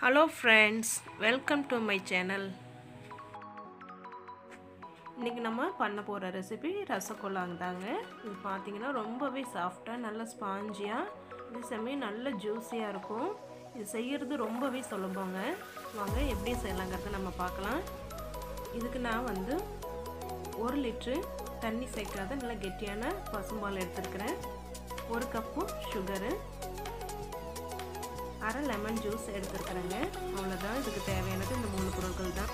hello friends welcome to my channel இன்றைக்கி நம்ம பண்ண போகிற ரெசிபி ரசகுல்லாங்க தாங்க இது பார்த்தீங்கன்னா ரொம்பவே சாஃப்டாக நல்ல ஸ்பாஞ்சியாக இது சமயம் நல்ல ஜூஸியாக இருக்கும் இது செய்கிறது ரொம்பவே சுலபங்க வாங்க எப்படி செய்யலாங்கிறத நம்ம பார்க்கலாம் இதுக்கு நான் வந்து ஒரு லிட்ரு தண்ணி சேர்க்காத நல்ல கெட்டியான பசும்பால் எடுத்துருக்கிறேன் ஒரு கப்பு சுகரு அரை லெமன் ஜூஸ் எடுத்துருக்குறேங்க அவ்வளோதான் இதுக்கு தேவையானது இந்த மூணு பொருட்கள் தான்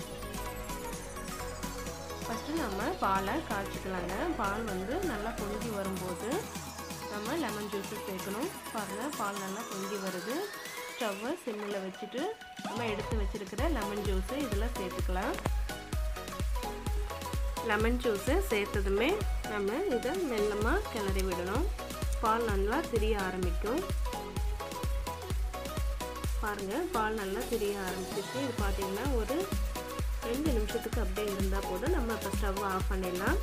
ஃபஸ்ட்டு நம்ம பாலை காய்ச்சிக்கலாங்க பால் வந்து நல்லா பொங்கி வரும்போது நம்ம லெமன் ஜூஸு சேர்க்கணும் பாருங்கள் பால் நல்லா பொங்கி வருது ஸ்டவ்வை சிம்மில் வச்சுட்டு நம்ம எடுத்து வச்சுருக்கிற லெமன் ஜூஸு இதில் சேர்த்துக்கலாம் லெமன் ஜூஸை சேர்த்ததுமே நம்ம இதை மெல்லமாக கிளறி விடணும் பால் நல்லா திரிய ஆரம்பிக்கும் பாருங்கள் பால் நல்லா திரிய ஆரம்பிச்சிச்சு இது பார்த்தீங்கன்னா ஒரு ரெண்டு நிமிஷத்துக்கு அப்படியே இருந்தால் போதும் நம்ம இப்போ ஸ்டவ் ஆஃப் பண்ணிடலாம்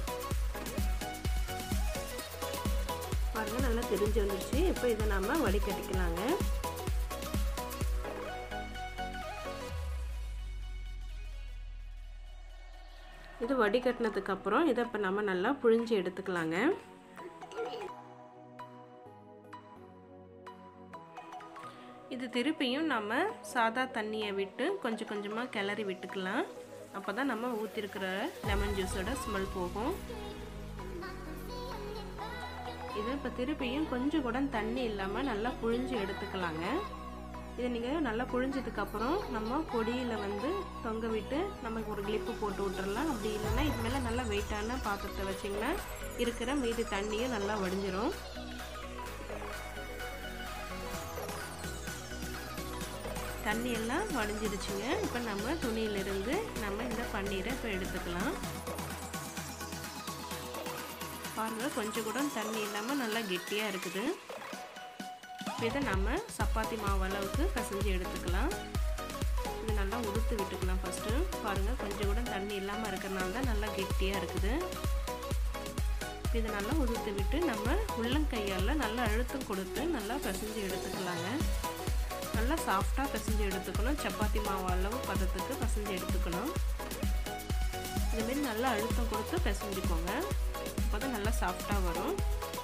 பாருங்கள் நல்லா திரிஞ்சு வந்துருச்சு இப்போ இதை நம்ம வடிகட்டிக்கலாங்க இது வடிகட்டினதுக்கப்புறம் இதை இப்போ நம்ம நல்லா புழிஞ்சு எடுத்துக்கலாங்க இது திருப்பியும் நம்ம சாதா தண்ணியை விட்டு கொஞ்சம் கொஞ்சமாக கிளறி விட்டுக்கலாம் அப்போ தான் நம்ம ஊற்றிருக்கிற லெமன் ஜூஸோட ஸ்மெல் போகும் இது இப்போ திருப்பியும் கொஞ்சம் கூட தண்ணி இல்லாமல் நல்லா புழிஞ்சு எடுத்துக்கலாங்க இது நீங்கள் நல்லா புழிஞ்சதுக்கப்புறம் நம்ம பொடியில் வந்து தொங்க விட்டு நமக்கு ஒரு கிளிப்பு போட்டு விட்டுறலாம் அப்படி இல்லைன்னா இது மேலே நல்லா வெயிட்டான பாத்திரத்தை வச்சிங்கன்னா இருக்கிற மீதி தண்ணியும் நல்லா வடிஞ்சிரும் தண்ணி எல்லாம் வடிஞ்சிருச்சுங்க இப்போ நம்ம துணியிலிருந்து நம்ம இந்த பன்னீரை இப்போ எடுத்துக்கலாம் பாருங்கள் கொஞ்சம் கூட தண்ணி இல்லாமல் நல்லா கெட்டியாக இருக்குது இதை நம்ம சப்பாத்தி மாவு அளவுக்கு கசஞ்சு எடுத்துக்கலாம் இது நல்லா உதுத்து விட்டுக்கலாம் ஃபஸ்ட்டு பாருங்கள் கொஞ்சம் கூட தண்ணி இல்லாமல் இருக்கிறனால தான் நல்லா கெட்டியாக இருக்குது இதை நல்லா உதுத்து விட்டு நம்ம உள்ளங்கையால் நல்லா அழுத்தம் கொடுத்து நல்லா பிசைஞ்சு எடுத்துக்கலாங்க நல்லா சாஃப்டாக பிசைஞ்சு எடுத்துக்கணும் சப்பாத்தி மாவு அளவு பதத்துக்கு பிசைஞ்சு எடுத்துக்கணும் இதுமாரி நல்லா அழுத்தம் கொடுத்து பிசைஞ்சுக்கோங்க அப்போ தான் நல்லா சாஃப்டாக வரும்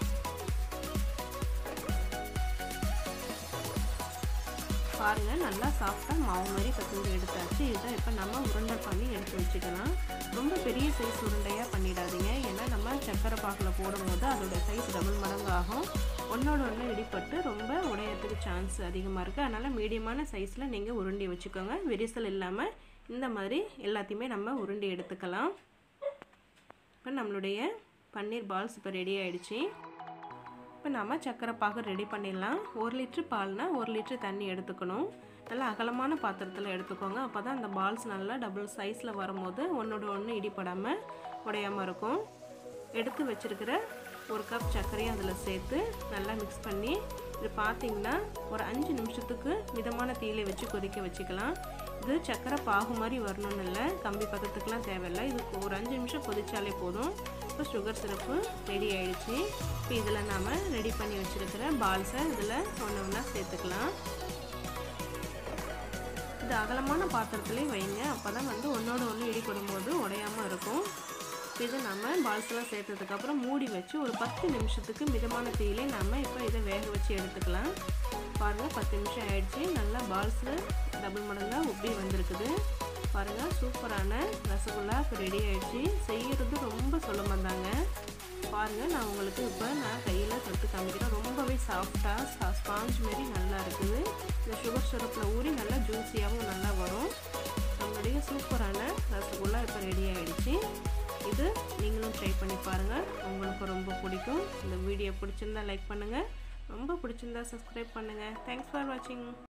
பாருங்கள் நல்லா சாஃப்டாக மாவு மாதிரி பிசைஞ்சு எடுத்தாச்சு இதை இப்போ நம்ம உருண்டை பண்ணி எடுத்து வச்சுக்கலாம் ரொம்ப பெரிய சைஸ் உருண்டையாக பண்ணிடாதீங்க ஏன்னா நம்ம சக்கரை பாக்கில் போடும்போது அதோடய சைஸ் டபுள் மடங்கு ஆகும் ஒன்றோட ஒன்று இடிப்பட்டு ரொம்ப உடையறதுக்கு சான்ஸ் அதிகமாக இருக்குது அதனால் மீடியமான சைஸில் நீங்கள் உருண்டி வச்சுக்கோங்க விரிசல் இல்லாமல் இந்த மாதிரி எல்லாத்தையுமே நம்ம உருண்டி எடுத்துக்கலாம் இப்போ நம்மளுடைய பன்னீர் பால்ஸ் இப்போ ரெடி ஆகிடுச்சி இப்போ நம்ம சக்கரை பாகு ரெடி பண்ணிடலாம் ஒரு லிட்ரு பால்னால் ஒரு லிட்ரு தண்ணி எடுத்துக்கணும் நல்லா அகலமான பாத்திரத்தில் எடுத்துக்கோங்க அப்போ தான் அந்த பால்ஸ் நல்லா டபுள் சைஸில் வரும்போது ஒன்றோட ஒன்று இடிப்படாமல் உடையாமல் இருக்கும் எடுத்து வச்சுருக்கிற ஒரு கப் சர்க்கரையும் அதில் சேர்த்து நல்லா மிக்ஸ் பண்ணி இது பார்த்திங்கன்னா ஒரு அஞ்சு நிமிஷத்துக்கு மிதமான தீயில வச்சு கொதிக்க வச்சுக்கலாம் இது சக்கரை பாகு மாதிரி வரணும்னு இல்லை கம்பி பக்கத்துக்குலாம் தேவையில்லை இதுக்கு ஒரு அஞ்சு நிமிஷம் கொதிச்சாலே போதும் இப்போ சுகர் சிரப்பு ரெடி ஆகிடுச்சு இப்போ இதில் நாம் ரெடி பண்ணி வச்சுருக்கிற பால்ஸை இதில் ஒன்று ஒன்றா சேர்த்துக்கலாம் இது அகலமான பாத்திரத்துலேயும் வைங்க அப்போ தான் வந்து ஒன்றோட ஒன்று இடிப்படும் போது உடையாமல் இருக்கும் இது நம்ம பால்ஸ்லாம் சேர்த்ததுக்கப்புறம் மூடி வச்சு ஒரு பத்து நிமிஷத்துக்கு மிதமான தீயிலே நம்ம இப்போ இதை வேக வச்சு எடுத்துக்கலாம் பாருங்கள் பத்து நிமிஷம் ஆயிடுச்சு நல்லா பால்ஸு டபுள் மடங்காக உப்பி வந்திருக்குது பாருங்கள் சூப்பரான ரசகுல்லா இப்போ ரெடி ஆகிடுச்சு செய்கிறது ரொம்ப சுலபம் தாங்க பாருங்கள் நான் உங்களுக்கு இப்போ நான் கையில் தொட்டு காமிக்கிறேன் ரொம்பவே சாஃப்டாக ஸ்பாஞ்ச் மாரி நல்லா இருக்குது இந்த சுகர் சிரப்பில் ஊறி நல்லா ஜூஸியாகவும் நல்லா வரும் நம்மளுடைய சூப்பரான ரசகுல்லா இப்போ ரெடி ஆகிடுச்சு இது நீங்களும் ட்ரை பண்ணி பாருங்கள் உங்களுக்கு ரொம்ப பிடிக்கும் இந்த வீடியோ பிடிச்சிருந்தா லைக் பண்ணுங்கள் ரொம்ப பிடிச்சிருந்தா சப்ஸ்கிரைப் பண்ணுங்கள் தேங்க்ஸ் ஃபார் வாட்சிங்